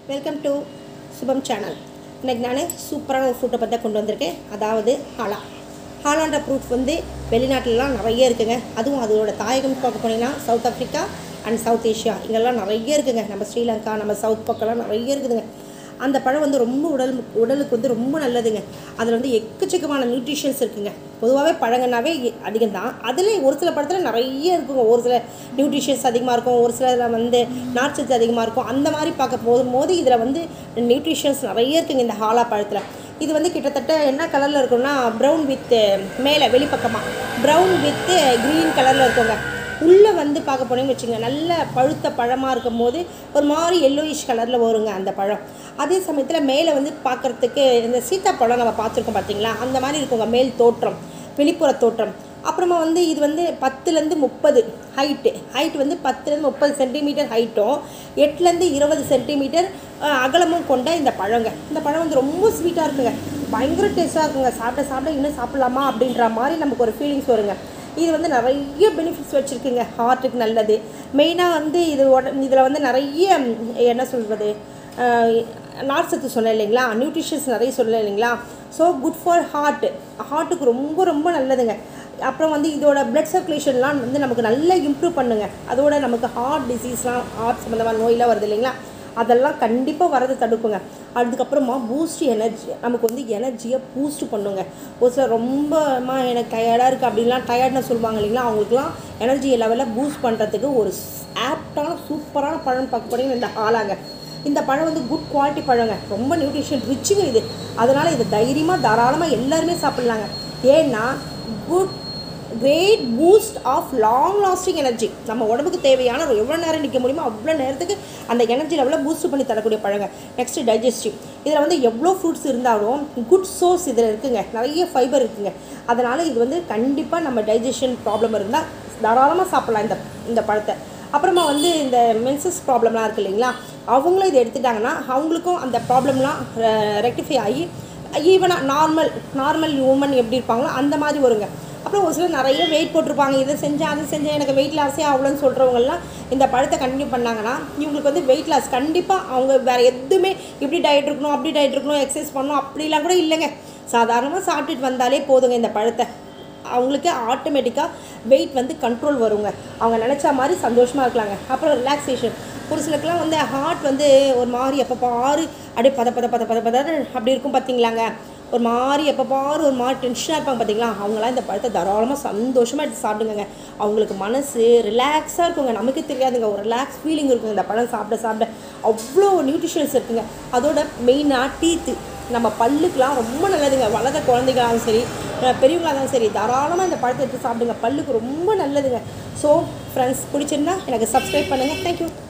welcome to Shubham channel இன்னைக்கு நான் சூப்பரான ஒரு ஃப்ரூட்டை பற்றி தான் கொண்டு வந்திருக்கேன் அதாவது ஹாலா ஹாலான்ற ஃப்ரூட் வந்து வெளிநாட்டிலலாம் நிறைய இருக்குங்க அதுவும் அதோட தாயகம் பார்க்க போனீங்கன்னா south Africa and south Asia இங்கெல்லாம் நிறைய இருக்குங்க நம்ம ஸ்ரீலங்கா நம்ம சவுத் பக்கம்லாம் நிறைய இருக்குதுங்க அந்த பழம் வந்து ரொம்ப உடல் உடலுக்கு வந்து ரொம்ப நல்லதுங்க அதில் வந்து எக்கச்சக்கமான நியூட்ரிஷன்ஸ் இருக்குங்க பொதுவாகவே பழங்கன்னாவே அதிகம் தான் அதுலேயும் ஒரு சில பழத்தில் நிறைய இருக்குங்க ஒரு சில நியூட்ரிஷன்ஸ் அதிகமாக இருக்கும் ஒரு சில வந்து நார்ச்சத்து அதிகமாக இருக்கும் அந்த மாதிரி பார்க்க போகும்போது இதில் வந்து நியூட்ரிஷன்ஸ் நிறைய இருக்குங்க இந்த ஹாலா பழத்தில் இது வந்து கிட்டத்தட்ட என்ன கலரில் இருக்கும்னா ப்ரௌன் வித் மேலே வெளிப்பக்கமாக ப்ரௌன் வித் க்ரீன் கலரில் இருக்குங்க உள்ளே வந்து பார்க்க போனீங்கன்னு வச்சுங்க நல்ல பழுத்த பழமாக இருக்கும் போது ஒரு மாதிரி எல்லோயிஷ் கலரில் வருங்க அந்த பழம் அதே சமயத்தில் மேலே வந்து பார்க்குறதுக்கு இந்த சீத்தாப்பழம் நம்ம பார்த்துருக்கோம் பார்த்தீங்களா அந்த மாதிரி இருக்குங்க மேல் தோற்றம் வெளிப்புற தோற்றம் அப்புறமா வந்து இது வந்து பத்துலேருந்து முப்பது ஹைட்டு ஹைட் வந்து பத்துலேருந்து முப்பது சென்டிமீட்டர் ஹைட்டும் எட்டுலேருந்து இருபது சென்டிமீட்டர் அகலமும் கொண்ட இந்த பழங்க இந்த பழம் வந்து ரொம்ப ஸ்வீட்டாக இருக்குங்க பயங்கர டேஸ்ட்டாக இருக்குங்க சாப்பிட சாப்பிட இன்னும் சாப்பிட்லாமா அப்படின்ற மாதிரி நமக்கு ஒரு ஃபீலிங்ஸ் வருங்க இது வந்து நிறைய பெனிஃபிட்ஸ் வச்சுருக்குங்க ஹார்ட்டுக்கு நல்லது மெயினாக வந்து இது உட இதில் வந்து நிறைய என்ன சொல்கிறது நார்சத்து சொன்னேன் இல்லைங்களா நியூட்ரிஷன்ஸ் நிறைய சொல்லலை இல்லைங்களா ஸோ குட் ஃபார் ஹார்ட்டு ஹார்ட்டுக்கு ரொம்ப ரொம்ப நல்லதுங்க அப்புறம் வந்து இதோட பிளட் சர்க்குலேஷன்லாம் வந்து நமக்கு நல்லா இம்ப்ரூவ் பண்ணுங்க அதோட நமக்கு ஹார்ட் டிசீஸ்லாம் ஹார்ட் சம்மந்தமான நோயெலாம் வருது இல்லைங்களா அதெல்லாம் கண்டிப்பாக வரதை தடுக்குங்க அதுக்கப்புறமா பூஸ்ட் எனர்ஜி நமக்கு வந்து எனர்ஜியை பூஸ்ட் பண்ணுங்க ஒரு சில ரொம்பமா எனக்கு டயர்டாக இருக்குது அப்படின்லாம் டயர்ட்னு சொல்லுவாங்க இல்லைங்களா அவங்களுக்குலாம் எனர்ஜி லெவலில் பூஸ்ட் பண்ணுறதுக்கு ஒரு ஆப்டான சூப்பரான பழம் பார்க்க போனீங்கன்னா இந்த ஆளாங்க இந்த பழம் வந்து குட் குவாலிட்டி பழங்க ரொம்ப நியூட்ரிஷன் ரிச்சுங்க இது அதனால் இது தைரியமாக தாராளமாக எல்லாருமே சாப்பிட்லாங்க ஏன்னா good great boost of long lasting energy நம்ம உடம்புக்கு தேவையான எவ்வளோ நேரம் நிற்க முடியுமோ அவ்வளோ நேரத்துக்கு அந்த எனர்ஜி லெவலில் பூஸ்ட் பண்ணி தரக்கூடிய பழங்க நெக்ஸ்ட்டு டைஜஸ்டிவ் இதில் வந்து எவ்வளோ ஃப்ரூட்ஸ் இருந்தாலும் குட் சோர்ஸ் இதில் இருக்குங்க நிறைய ஃபைபர் இருக்குங்க அதனால் இது வந்து கண்டிப்பாக நம்ம டைஜஷன் ப்ராப்ளம் இருந்தால் தாராளமாக சாப்பிட்லாம் இந்த இந்த பழத்தை அப்புறமா வந்து இந்த மென்சஸ் ப்ராப்ளம்லாம் இருக்குது இல்லைங்களா அவங்களும் இதை எடுத்துட்டாங்கன்னா அவங்களுக்கும் அந்த ப்ராப்ளம்லாம் ரெக்டிஃபை ஆகி ஈவனாக நார்மல் நார்மல் உமன் எப்படி இருப்பாங்களோ அந்த மாதிரி வருங்க அப்புறம் ஒரு சிலர் நிறைய வெயிட் போட்டிருப்பாங்க இதை செஞ்சேன் அதை செஞ்சேன் எனக்கு வெயிட் லாஸே ஆகலன்னு சொல்கிறவங்கலாம் இந்த பழத்தை கண்டினியூ பண்ணாங்கன்னா இவங்களுக்கு வந்து வெயிட் லாஸ் கண்டிப்பாக அவங்க வேறு எதுவுமே இப்படி டயட் இருக்கணும் அப்படி டயட் இருக்கணும் எக்ஸசைஸ் பண்ணணும் அப்படிலாம் கூட இல்லைங்க சாதாரணமாக சாப்பிட்டுட்டு வந்தாலே போதுங்க இந்த பழத்தை அவங்களுக்கு ஆட்டோமேட்டிக்காக வெயிட் வந்து கண்ட்ரோல் வருங்க அவங்க நினச்ச மாதிரி சந்தோஷமாக இருக்கலாங்க அப்புறம் ரிலாக்ஸேஷன் ஒரு சிலருக்குலாம் வந்து ஹார்ட் வந்து ஒரு மாதிரி எப்போ பாரு அப்படியே பத பத பத பத பத அப்படி இருக்கும் பார்த்தீங்களாங்க ஒரு மாதிரி எப்போ பாரு ஒரு மாதிரி டென்ஷனாக இருப்பாங்க பார்த்தீங்களா அவங்களாம் இந்த பழத்தை தாராளமாக சந்தோஷமாக எடுத்து சாப்பிடுங்க அவங்களுக்கு மனசு ரிலாக்ஸாக இருக்குங்க நமக்கே தெரியாதுங்க ஒரு ரிலாக்ஸ் ஃபீலிங் இருக்குங்க இந்த பழம் சாப்பிட சாப்பிட அவ்வளோ நியூட்ரிஷன்ஸ் இருக்குங்க அதோட மெயினாக டீத்து நம்ம பல்லுக்கெலாம் ரொம்ப நல்லதுங்க வளர்ந்த குழந்தைகளாலும் சரி பெரியவங்களாக இருந்தாலும் சரி தாராளமாக இந்த பழத்தை எடுத்து சாப்பிடுங்க பல்லுக்கு ரொம்ப நல்லதுங்க ஸோ ஃப்ரெண்ட்ஸ் பிடிச்சிருந்தா எனக்கு சப்ஸ்கிரைப் பண்ணுங்கள் தேங்க்யூ